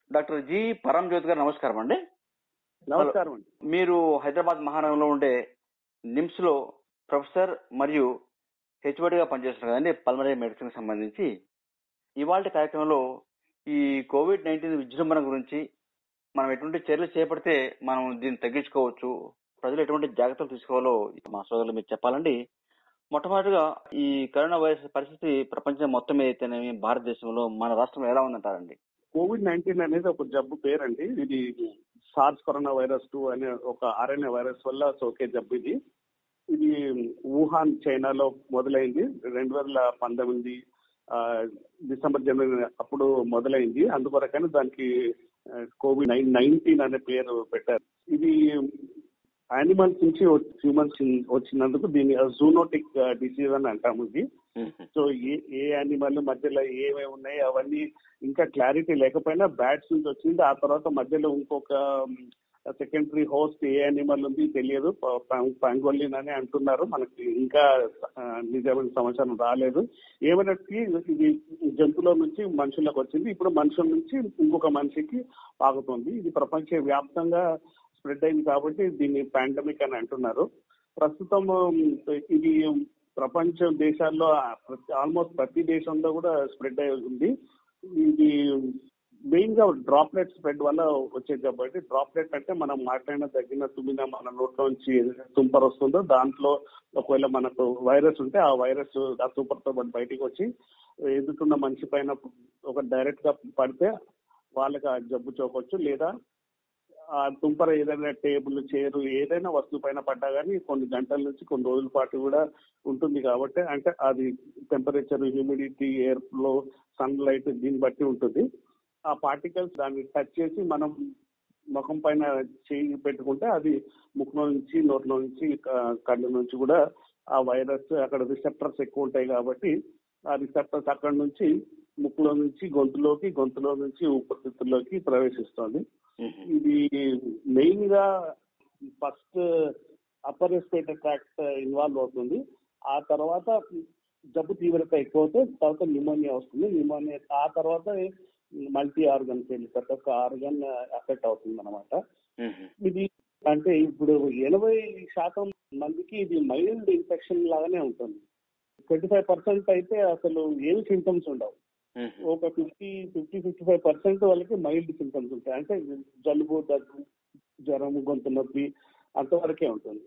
Doctor G పరంజ్యోతి గారు నమస్కారం అండి నమస్కారం అండి మీరు హైదరాబాద్ మహానగరంలో ఉండే నిమ్స్ లో ప్రొఫెసర్ మరియు హెచ్ఓడిగా పనిచేస్తున్నారు కదండి పల్మరీ మెడిసిన్ సంబంధించి ఇవాళ కార్యక్రమంలో ఈ కోవిడ్ నైన్టీన్ విజృంభణ గురించి మనం ఎటువంటి చర్యలు చేపడితే మనం దీన్ని తగ్గించుకోవచ్చు ప్రజలు ఎటువంటి జాగ్రత్తలు తీసుకోవాలో మా సోదరులు మీరు చెప్పాలండి మొట్టమొదటిగా ఈ కరోనా వైరస్ పరిస్థితి ప్రపంచం మొత్తం మీద అయితేనేమి భారతదేశంలో మన రాష్ట్రంలో ఎలా ఉందంటారండి కోవిడ్ నైన్టీన్ అనేది ఒక జబ్బు పేరండి ఇది సార్స్ కరోనా వైరస్ టూ అనే ఒక ఆర్ఎన్ఏ వైరస్ వల్ల సోకే జబ్బు ఇది ఇది వుహాన్ చైనాలో మొదలైంది రెండు వేల పంతొమ్మిది ఆ, డిసెంబర్ జనవరి అప్పుడు మొదలైంది అందుకొరకని దానికి కోవిడ్ నైన్ నైన్టీన్ అనే పేరు పెట్టారు ఇది యానిమల్స్ నుంచి హ్యూమన్స్ వచ్చినందుకు దీన్ని జూనోటిక్ డిసీజ్ అని అంటాము ఇది సో ఏ ఏ యానిమల్ మధ్యలో ఏమేమి ఉన్నాయి అవన్నీ ఇంకా క్లారిటీ లేకపోయినా బ్యాట్స్ నుంచి వచ్చింది ఆ తర్వాత మధ్యలో ఇంకొక సెకండరీ హోస్ట్ ఏ యానిమల్ ఉంది తెలియదు పాంగోలిన్ అని అంటున్నారు మనకి ఇంకా ఆ, నిజమైన సమాచారం రాలేదు ఏమైనప్పటికీ ఇది జంతువుల నుంచి మనుషులకు వచ్చింది ఇప్పుడు మనుషుల నుంచి ఇంకొక మనిషికి పాకుతుంది ఇది ప్రపంచ వ్యాప్తంగా స్ప్రెడ్ అయింది కాబట్టి దీన్ని పాండమిక్ అని అంటున్నారు ప్రస్తుతం ఇది ప్రపంచ దేశాల్లో ఆల్మోస్ట్ ప్రతి దేశంలో కూడా స్ప్రెడ్ అయి ఉంది ఇది మెయిన్ గా డ్రాప్లెట్ స్ప్రెడ్ వల్ల వచ్చే జబ్బు అంటే డ్రాప్లెట్ అంటే మనం మాట్లాడిన తగ్గిన తుమ్మిన మన నోట్లో నుంచి తుంపర్ వస్తుందో దాంట్లో ఒకవేళ మనకు వైరస్ ఉంటే ఆ వైరస్ ఆ తుంపర్తో పాటు బయటికి వచ్చి ఎదుటిన్న మనిషి పైన ఒక డైరెక్ట్ గా పడితే వాళ్ళకి ఆ జబ్బు చూపొచ్చు లేదా ఆ తుంపర ఏదైనా టేబుల్ చైరు ఏదైనా వస్తువు పైన పడ్డా కానీ కొన్ని గంటల నుంచి కొన్ని రోజుల పాటు కూడా ఉంటుంది కాబట్టి అంటే అది temperature humidity air flow sunlight దీన్ని బట్టి ఉంటుంది ఆ పార్టికల్స్ దాన్ని టచ్ చేసి మనం ముఖం పైన చేయి పెట్టుకుంటే అది ముక్కులో నుంచి నోట్లో నుంచి క- కళ్ళ నుంచి కూడా ఆ వైరస్ అక్కడ రిసెప్టర్స్ ఎక్కువ ఉంటాయి కాబట్టి ఆ రిసెప్టర్స్ అక్కడ నుంచి ముక్కులో నుంచి గొంతులోకి గొంతులో నుంచి ఊపిరితిత్తుల్లోకి ప్రవేశిస్తుంది ఇది మెయిన్ గా first upper respiratory tract involve అవుతుంది ఆ తర్వాత జబ్బు తీవ్రత ఎక్కువ అవుతే తర్వాత న్యూమోనియా వస్తుంది న్యూమోనియా ఆ తర్వాత మల్టీ ఆర్గన్ ఫెయిల్ ప్రతి ఒక్క ఆర్గన్ ఎఫెక్ట్ అవుతుంది అనమాట ఇది అంటే ఇప్పుడు ఎనభై శాతం మందికి ఇది మైల్డ్ ఇన్ఫెక్షన్ లాగానే ఉంటుంది ట్వంటీ ఫైవ్ పర్సెంట్ అయితే అసలు ఏమి సింటమ్స్ ఉండవు ఒక fifty fifty fifty five percent వాళ్ళకి మైల్డ్ సింటమ్స్ ఉంటాయి అంటే జలుబు దగ్గు జ్వరం గొంతు నొప్పి అంతవరకే ఉంటుంది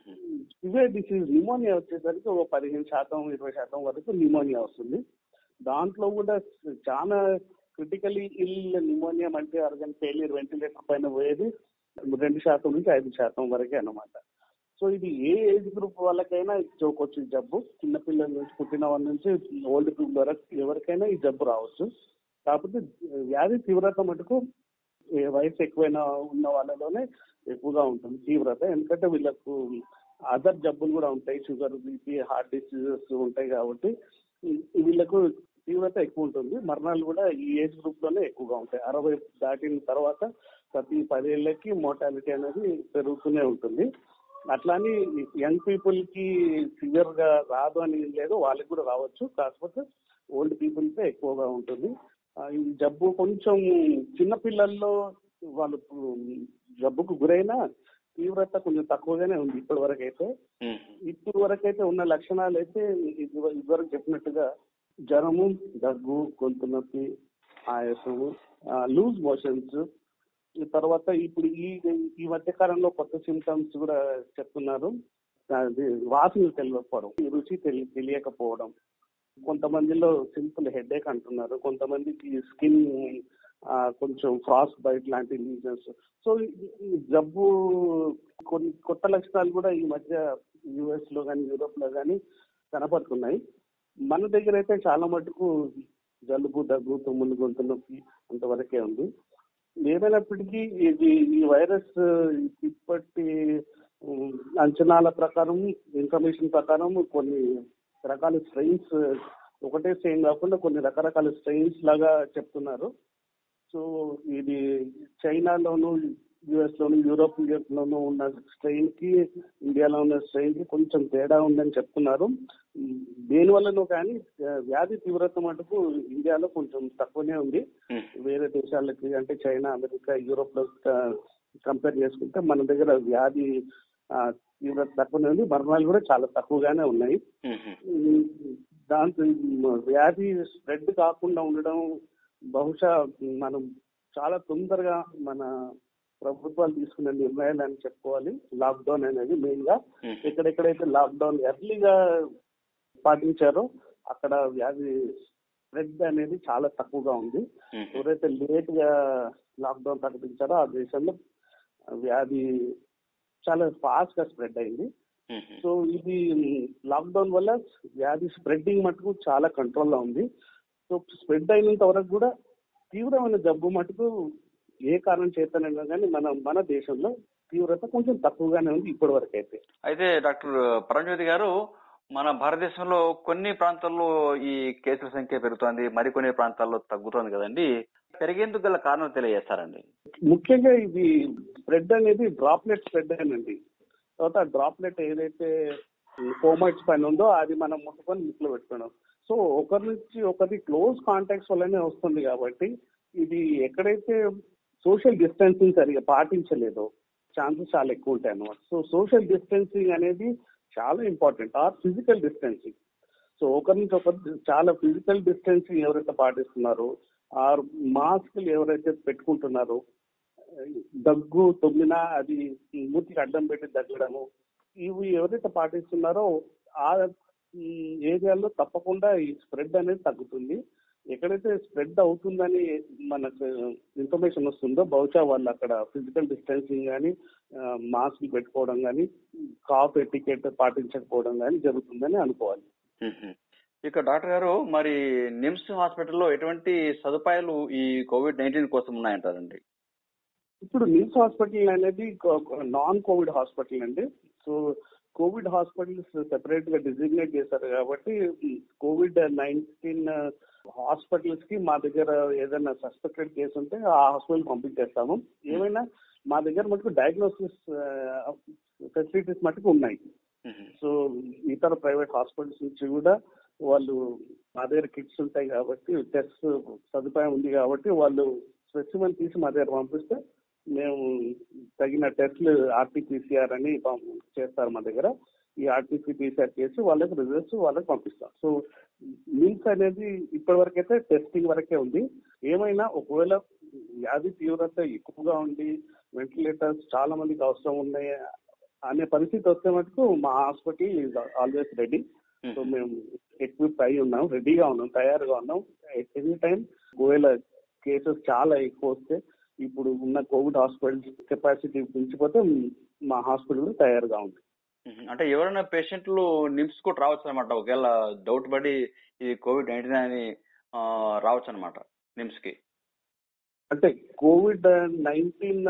ఇవే డిసీజ్ న్యూమోనియా వచ్చేసరికి ఒక పదిహేను శాతం ఇరవై శాతం వరకు న్యూమోనియా వస్తుంది దాంట్లో కూడా చాలా క్రిటికలీ ఇల్ న్యూమోనియా అంటే ఆర్గన్ ఫెయిలియర్ వెంటిలేటర్ పైన పోయేది రెండు శాతం నుంచి ఐదు శాతం వరకే అన్నమాట సో ఇది ఏ ఏజ్ గ్రూప్ వాళ్ళకైనా చూకోవచ్చు ఈ జబ్బు చిన్నపిల్లల నుంచి పుట్టిన వాళ్ళ నుంచి ఓల్డ్ పీపుల్ వరకు ఎవరికైనా ఈ జబ్బు రావచ్చు కాకపోతే వ్యాధి తీవ్రత మటుకు ఏ వయసు ఎక్కువైన ఉన్న వాళ్ళలోనే ఎక్కువగా ఉంటుంది తీవ్రత ఎందుకంటే వీళ్ళకు అదర్ జబ్బులు కూడా ఉంటాయి షుగర్ బీపీ హార్ట్ డిసీజెస్ ఉంటాయి కాబట్టి ఈ- వీళ్ళకు తీవ్రత ఎక్కువ ఉంటుంది మరణాలు కూడా ఈ ఏజ్ గ్రూప్ లోనే ఎక్కువగా ఉంటాయి అరవై దాటిన తర్వాత ప్రతి పదేళ్లకి మోటాలిటీ అనేది పెరుగుతూనే ఉంటుంది అట్లాని యంగ్ పీపుల్ కి సివియర్ గా రాదు అని ఏం లేదు వాళ్ళకి కూడా రావచ్చు కాకపోతే ఓల్డ్ పీపుల్ కే ఎక్కువగా ఉంటుంది ఆ, ఈ జబ్బు కొంచెం చిన్న పిల్లల్లో వాళ్ళు జబ్బుకు గురైనా తీవ్రత కొంచెం తక్కువగానే ఉంది ఇప్పటి వరకు అయితే ఇప్పుడు వరకు అయితే ఉన్న లక్షణాలు అయితే ఇది- ఇదివరకు చెప్పినట్టుగా జ్వరము దగ్గు గొంతు నొప్పి ఆయాసము లూజ్ మోషన్స్ ఈ తర్వాత ఇప్పుడు ఈ ఈ మధ్య కాలంలో కొత్త సిమ్టమ్స్ కూడా చెప్తున్నారు అది వాసనలు తెలియకపోవడం ఈ రుచి తెలి తెలియకపోవడం కొంతమందిలో సింపుల్ హెడేక్ అంటున్నారు కొంతమందికి స్కిన్ కొంచెం ఫ్రాస్ట్ బైట్ లాంటి లీజన్స్ సో ఈ జబ్బు కొన్ని కొత్త లక్షణాలు కూడా ఈ మధ్య యుఎస్ లో కానీ యూరోప్ లో కానీ కనపడుతున్నాయి మన దగ్గర అయితే చాలా మటుకు జలుబు దగ్గు తుమ్ములు గొంతు నొప్పి అంతవరకే ఉంది ఏమైనప్పటికీ ఇది ఈ వైరస్ ఇప్పటి ఉమ్, అంచనాల ప్రకారం ఇన్ఫర్మేషన్ ప్రకారం కొన్ని రకాల స్ట్రెయిన్స్ ఒకటే స్ట్రెయిన్ కాకుండా కొన్ని రకరకాల స్ట్రెయిన్స్ లాగా చెప్తున్నారు సో ఇది చైనాలోను యుఎస్ లోను యూరోప్ లోను ఉన్న స్ట్రెయిన్ కి ఇండియాలో ఉన్న స్ట్రెయిన్ కి కొంచెం తేడా ఉందని చెప్తున్నారు దేని వల్లనో కానీ ఆ, వ్యాధి తీవ్రత మటుకు ఇండియాలో కొంచెం తక్కువనే ఉంది ఉమ్, వేరే దేశాలకి అంటే చైనా అమెరికా యూరోప్ లో కంపేర్ చేసుకుంటే మన దగ్గర వ్యాధి ఆ, తీవ్రత తక్కువనే ఉంది మరణాలు కూడా చాలా తక్కువగానే ఉన్నాయి ఉమ్, ఉమ్, దాంతో వ్యాధి స్ప్రెడ్ కాకుండా ఉండడం బహుశా మనం చాలా తొందరగా మన ప్రభుత్వాలు తీసుకునే నిర్ణయాలు అని చెప్పుకోవాలి లాక్డౌన్ అనేది మెయిన్ గా ఉమ్, ఎక్కడెక్కడైతే లాక్డౌన్ ఎర్లీగా పాటించారో అక్కడ వ్యాధి స్ప్రెడ్ అనేది చాలా తక్కువగా ఉంది ఉమ్, ఎవరైతే లేట్ గా లాక్డౌన్ ప్రకటించారో ఆ దేశంలో వ్యాధి చాలా ఫాస్ట్ గా స్ప్రెడ్ అయింది ఉమ్, సో ఇది లాక్డౌన్ వల్ల వ్యాధి స్ప్రెడ్డింగ్ మటుకు చాలా కంట్రోల్ లో ఉంది సో స్ప్రెడ్ అయినంత వరకు కూడా తీవ్రమైన జబ్బు మటుకు ఏ కారణం చేతనైనా కానీ మన మన దేశంలో తీవ్రత కొంచెం తక్కువగానే ఉంది ఇప్పటి వరకు అయితే అయితే డాక్టర్ పరంజ్యోతి గారు మన భారతదేశంలో కొన్ని ప్రాంతాల్లో ఈ కేసుల సంఖ్య పెరుగుతోంది మరికొన్ని ప్రాంతాల్లో తగ్గుతోంది కదండి పెరిగేందుకు గల కారణం తెలియజేస్తారండి ముఖ్యంగా ఇది స్ప్రెడ్ అనేది డ్రాప్లెట్ స్ప్రెడ్ అనండి తర్వాత డ్రాప్లెట్ ఏదైతే ఫోమైట్స్ పైన ఉందో అది మనం ముట్టుకొని ముక్కులో పెట్టుకున్నాం సో ఒకరి నుంచి ఒకరి క్లోజ్ కాంటాక్ట్స్ వల్లనే వస్తుంది కాబట్టి ఇది ఎక్కడైతే సోషల్ డిస్టెన్సింగ్ సరిగా పాటించలేదో ఛాన్సెస్ చాలా ఎక్కువ ఉంటాయి అన్నమాట సో సోషల్ డిస్టెన్సింగ్ అనేది చాలా important or physical distancing so ఒకరి నుంచి ఒకరు చాలా ఫిజికల్ డిస్టెన్సింగ్ ఎవరైతే పాటిస్తున్నారో ఆర్ మాస్క్లు ఎవరైతే పెట్టుకుంటున్నారో దగ్గు తుమ్మినా అది మూతికి అడ్డం పెట్టి దగ్గడము ఇవి ఎవరైతే పాటిస్తున్నారో ఆ ఈ ఏరియాలో తప్పకుండా ఈ స్ప్రెడ్ అనేది తగ్గుతుంది ఎక్కడైతే స్ప్రెడ్ అవుతుందని మనకు ఇన్ఫర్మేషన్ వస్తుందో బహుశా వాళ్ళు అక్కడ ఫిజికల్ డిస్టెన్సింగ్ కానీ మాస్క్ పెట్టుకోవడం కానీ కాఫ్ ఎటికెట్ పాటించకపోవడం కానీ జరుగుతుందని అనుకోవాలి ఉహు. ఇక డాక్టర్ గారు మరి నిమ్స్ హాస్పిటల్లో ఎటువంటి సదుపాయాలు ఈ కోవిడ్ నైన్టీన్ కోసం ఉన్నాయంటారండి ఇప్పుడు నిమ్స్ హాస్పిటల్ అనేది నాన్ కోవిడ్ హాస్పిటల్ అండి సో కోవిడ్ హాస్పిటల్స్ సెపరేట్ గా డిజిగ్నేట్ చేశారు కాబట్టి కోవిడ్ నైన్టీన్ హాస్పిటల్స్ కి మా దగ్గర ఏదైనా సస్పెక్టెడ్ కేసు ఉంటే ఆ హాస్పిటల్ పంపించేస్తాము ఏమైనా మా దగ్గర మటుకు డయాగ్నోసిస్ ఫెసిలిటీస్ మటుకు ఉన్నాయి ఉహు. సో ఇతర ప్రైవేట్ హాస్పిటల్స్ నుంచి కూడా వాళ్ళు మా దగ్గర కిట్స్ ఉంటాయి కాబట్టి టెస్ట్ సదుపాయం ఉంది కాబట్టి వాళ్ళు స్పెసిమన్ తీసి మా దగ్గర పంపిస్తే మేము తగిన టెస్ట్లు ఆర్టీపీసీఆర్ అని పం- చేస్తారు మా దగ్గర ఈ ఆర్టీపీసీఆర్ చేసి వాళ్ళకి రిజల్ట్స్ వాళ్ళకి పంపిస్తాం సో మిల్స్ అనేది ఇప్పటి వరకు అయితే టెస్టింగ్ వరకే ఉంది ఏమైనా ఒకవేళ వ్యాధి తీవ్రత ఎక్కువగా ఉండి వెంటిలేటర్స్ చాలా మందికి అవసరం ఉన్నాయి అనే పరిస్థితి వస్తే మటుకు మా hospital is always ready so మేము ఎక్విప్ అయి ఉన్నాం రెడీగా ఉన్నాం తయారుగా ఉన్నాం ఎనీ టైం ఒకవేళ కేసెస్ చాలా ఎక్కువ వస్తే ఇప్పుడు ఉన్న కోవిడ్ హాస్పిటల్ కెపాసిటీ పెంచిపోతే మా హాస్పిటల్ కూడా తయారుగా ఉంది ఉహు. అంటే ఎవరైనా పేషెంట్లు నిమ్స్ కూడా రావచ్చు అనమాట ఒకవేళ డౌట్ పడి ఈ కోవిడ్ నైన్టీన్ అని ఆ, రావచ్చు అనమాట నిమ్స్ కి అంటే కోవిడ్ నైన్టీన్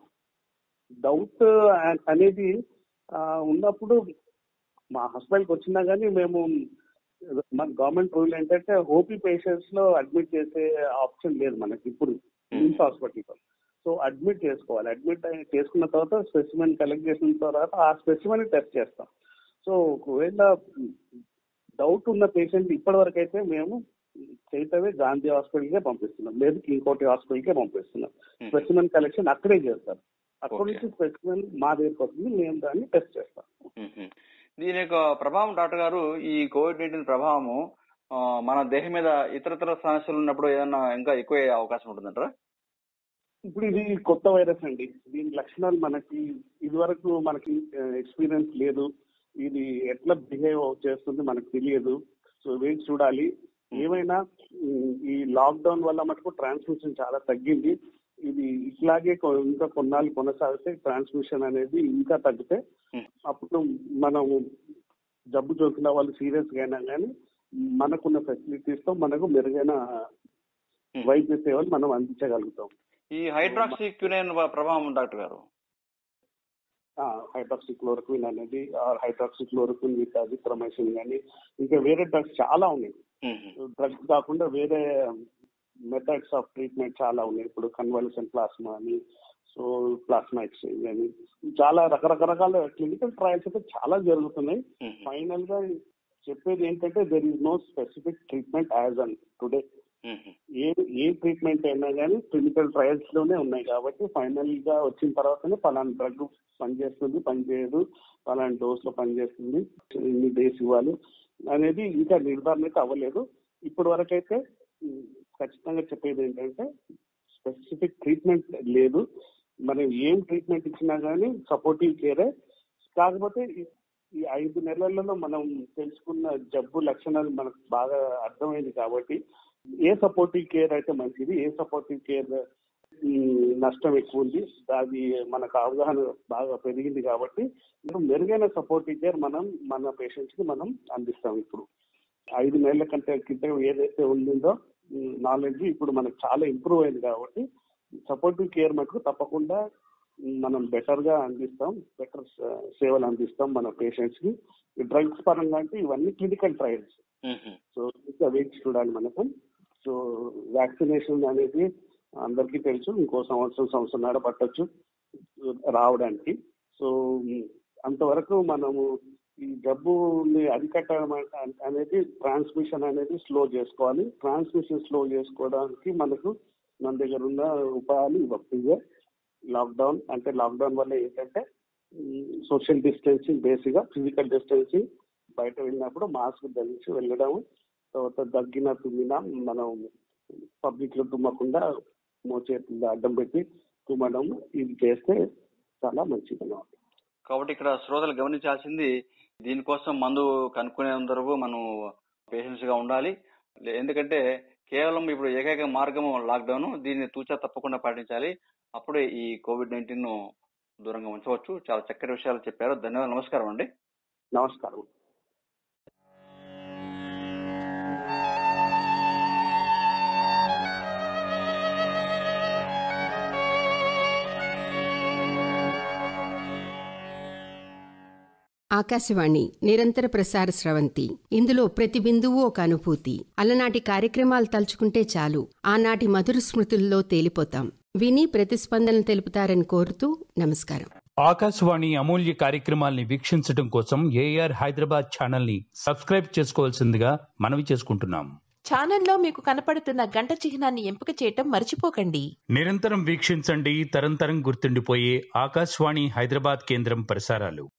డౌట్ అనేది ఆ, ఉన్నప్పుడు మా హాస్పిటల్కి వచ్చినా కానీ మేము మన గవర్నమెంట్ రూల్ ఏంటంటే ఓపీ పేషెంట్స్ లో అడ్మిట్ చేసే ఆప్షన్ లేదు మనకి ఇప్పుడు నిమ్స్ హాస్పిటల్లో సో అడ్మిట్ చేసుకోవాలి అడ్మిట్ చేసుకున్న తర్వాత స్పెసిమెన్ కలెక్ట్ చేసిన తర్వాత ఆ స్పెసిమెన్ టెస్ట్ చేస్తాం సో ఒకవేళ డౌట్ ఉన్న పేషెంట్ ఇప్పటి వరకు అయితే మేము చైతవే గాంధీ హాస్పిటల్కే పంపిస్తున్నాం లేదు ఇంకోటి హాస్పిటల్కే పంపిస్తున్నాం స్పెసిమెన్ కలెక్షన్ అక్కడే చేస్తారు అక్కడ Okay. నుంచి స్పెసిమెన్ మా దగ్గరకు వస్తుంది మేము దాన్ని టెస్ట్ చేస్తాం ఉహు. దీని యొక్క ప్రభావం డాక్టర్ గారు ఈ కోవిడ్ నైన్టీన్ ప్రభావము ఆ, మన దేహం మీద ఇతరతర సమస్యలు ఉన్నప్పుడు ఏదైనా ఇంకా ఎక్కువ అయ్యే అవకాశం ఉంటుందంటారా ఇప్పుడు ఇది కొత్త వైరస్ అండి దీని లక్షణాలు మనకి ఇదివరకు మనకి ఎక్స్పీరియన్స్ లేదు ఇది ఎట్లా బిహేవ్ చేస్తుంది మనకు తెలియదు సో వేచి చూడాలి ఏమైనా ఉమ్, ఈ లాక్డౌన్ వల్ల మటుకు ట్రాన్స్మిషన్ చాలా తగ్గింది ఇది ఇట్లాగే కొ- ఇంకా కొన్నాళ్ళు కొనసాగితే ట్రాన్స్మిషన్ అనేది ఇంకా తగ్గితే Hmm. అప్పుడు మనం జబ్బు చూసిన వాళ్ళు సీరియస్ గా అయినా కానీ మనకున్న ఫెసిలిటీస్ తో మనకు మెరుగైన Hmm. వైద్య సేవలు మనం అందించగలుగుతాం ఈ హైడ్రాక్సీ క్యూరైన్ ప్రభావం డాక్టర్ గారు హైడ్రాక్సిక్లోరోక్విన్ అనేది హైడ్రాక్సిక్లోరోక్విన్ విత్ అజిత్రమైసిన్ కానీ ఇంకా వేరే డ్రగ్స్ చాలా ఉన్నాయి ఉహు. డ్రగ్స్ కాకుండా వేరే మెథడ్స్ ఆఫ్ ట్రీట్మెంట్ చాలా ఉన్నాయి ఇప్పుడు కన్వల్యూషన్ ప్లాస్మా అని సో ప్లాస్మా ఎక్స్చేంజ్ అని చాలా రకరకాల క్లినికల్ ట్రయల్స్ అయితే చాలా జరుగుతున్నాయి ఫైనల్ గా చెప్పేది ఏంటంటే there is no specific treatment as on today ఏ ఏ ట్రీట్మెంట్ అయినా కానీ క్లినికల్ ట్రయల్స్ లోనే ఉన్నాయి కాబట్టి ఫైనల్ గా వచ్చిన తర్వాతనే పలానా డ్రగ్ పనిచేస్తుంది పనిచేయదు పలానా డోస్ లో పనిచేస్తుంది ఇన్ని డేస్ ఇవ్వాలి అనేది ఇంకా నిర్ధారణ అయితే అవ్వలేదు ఇప్పటి వరకు అయితే ఉమ్, ఖచ్చితంగా చెప్పేది ఏంటంటే స్పెసిఫిక్ ట్రీట్మెంట్ లేదు మనం ఏం ట్రీట్మెంట్ ఇచ్చినా కానీ సపోర్టివ్ కేరే కాకపోతే ఈ- ఈ ఐదు నెలలలో మనం తెలుసుకున్న జబ్బు లక్షణాలు మనకు బాగా అర్థమైంది కాబట్టి ఏ సపోర్టివ్ కేర్ అయితే మంచిది ఏ సపోర్టివ్ కేర్ నష్టం ఎక్కువ ఉంది అది మనకు అవగాహన బాగా పెరిగింది కాబట్టి ఇప్పుడు మెరుగైన సపోర్టివ్ కేర్ మనం మన పేషెంట్స్ కి మనం అందిస్తాం ఇప్పుడు ఐదు నెలల కంటే క్రితం ఏదైతే ఉండిందో నాలెడ్జ్ ఇప్పుడు మనకు చాలా ఇంప్రూవ్ అయింది కాబట్టి సపోర్టివ్ కేర్ మటుకు తప్పకుండా మనం బెటర్ గా అందిస్తాం బెటర్ సేవలు అందిస్తాం మన పేషెంట్స్ కి డ్రగ్స్ పరంగా అంటే ఇవన్నీ క్లినికల్ ట్రయల్స్ సో ఇంకా వెయిట్ చూడాలి మనకు సో వ్యాక్సినేషన్ అనేది అందరికీ తెలుసు ఇంకో సంవత్సరం సంవత్సరం పట్టొచ్చు రావడానికి సో అంతవరకు మనము ఈ జబ్బుని అరికట్టడం అ- అనేది ట్రాన్స్మిషన్ అనేది స్లో చేసుకోవాలి ట్రాన్స్మిషన్ స్లో చేసుకోవడానికి మనకు మన దగ్గర ఉన్న ఉపాయాలు ఇవే లాక్డౌన్ అంటే లాక్డౌన్ వల్ల ఏంటంటే సోషల్ డిస్టెన్సింగ్ బేసిక్ గా ఫిజికల్ డిస్టెన్సింగ్ బయట వెళ్ళినప్పుడు మాస్క్ ధరించి వెళ్ళడం తర్వాత దగ్గిన తుమ్మిన మనం పబ్లిక్ లో తుమ్మకుండా మోచేతుల్లో అడ్డం పెట్టి తుమ్మడం ఇది చేస్తే చాలా మంచిది అన్నమాట కాబట్టి ఇక్కడ శ్రోతలు గమనించాల్సింది దీనికోసం మందు కనుక్కునేంత వరకు మనం పేషెన్స్ గా ఉండాలి లే- ఎందుకంటే కేవలం ఇప్పుడు ఏకైక మార్గం లాక్డౌన్ దీన్ని తూచా తప్పకుండా పాటించాలి అప్పుడే ఈ కోవిడ్ నైన్టీన్ ను దూరంగా ఉంచవచ్చు చాలా చక్కటి విషయాలు చెప్పారు ధన్యవాదాలు నమస్కారం అండి నమస్కారం ఆకాశవాణి నిరంతర ప్రసార స్రవంతి ఇందులో ప్రతి బిందువు ఒక అనుభూతి అలనాటి కార్యక్రమాలు తలుచుకుంటే చాలు ఆనాటి మధుర స్మృతుల్లో తేలిపోతాం విని ప్రతిస్పందన తెలుపుతారని కోరుతూ నమస్కారం ఆకాశవాణి అమూల్య కార్యక్రమాల్ని వీక్షించడం కోసం ఏఆర్ హైదరాబాద్ ఛానల్ ని సబ్స్క్రైబ్ చేసుకోవాల్సిందిగా మనవి చేసుకుంటున్నాం ఛానల్లో మీకు కనపడుతున్న గంట చిహ్నాన్ని ఎంపిక చేయటం మర్చిపోకండి నిరంతరం వీక్షించండి తరంతరం గుర్తుండిపోయే ఆకాశవాణి హైదరాబాద్ కేంద్రం ప్రసారాలు